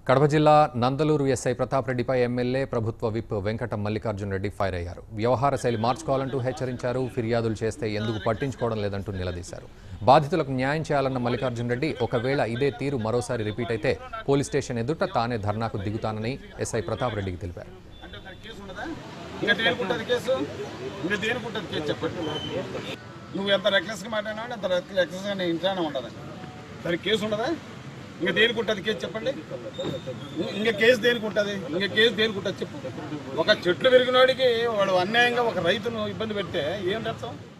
కడప జిల్లా నందలూరు ఎస్ఐ ప్రతాప్ రెడ్డిపై ఎమ్మెల్యే ప్రభుత్వ విప్ వెంకట మల్లికార్జున రెడ్డి ఫైర్ అయ్యారు వ్యవహార శైలి మార్చుకోవాలంటూ హెచ్చరించారు ఫిర్యాదులు చేస్తే ఎందుకు పట్టించుకోవడం లేదంటూ నిలదీశారు బాధితులకు న్యాయం చేయాలన్న మల్లికార్జున రెడ్డి ఒకవేళ ఇదే తీరు మరోసారి రిపీట్ అయితే పోలీస్ స్టేషన్ ఎదుట తానే ధర్నాకు దిగుతానని ఎస్ఐ ప్రతాప్ రెడ్డికి తెలిపారు అంటే దానికి కేసు ఉండదా ఇంకా దేనికి ఉంటుంది కేసు ఇంకా దేనికి ఉంటుంది కేసు చెప్పండి నువ్వు ఎంత రెక్లెస్గా మాట్లాడినావు అంత రెక్లెస్గా నేను ఇంట్లోనే ఉండదు దానికి కేసు ఉండదా ఇంకా దేనికి ఉంటుంది కేసు చెప్పండి ఇంకా కేసు దేనికి ఉంటుంది ఇంకా కేసు దేనికి ఉంటుంది చెప్పు ఒక చెట్లు పెరిగినోడికి వాడు అన్యాయంగా ఒక రైతును ఇబ్బంది పెడితే ఏం అర్థం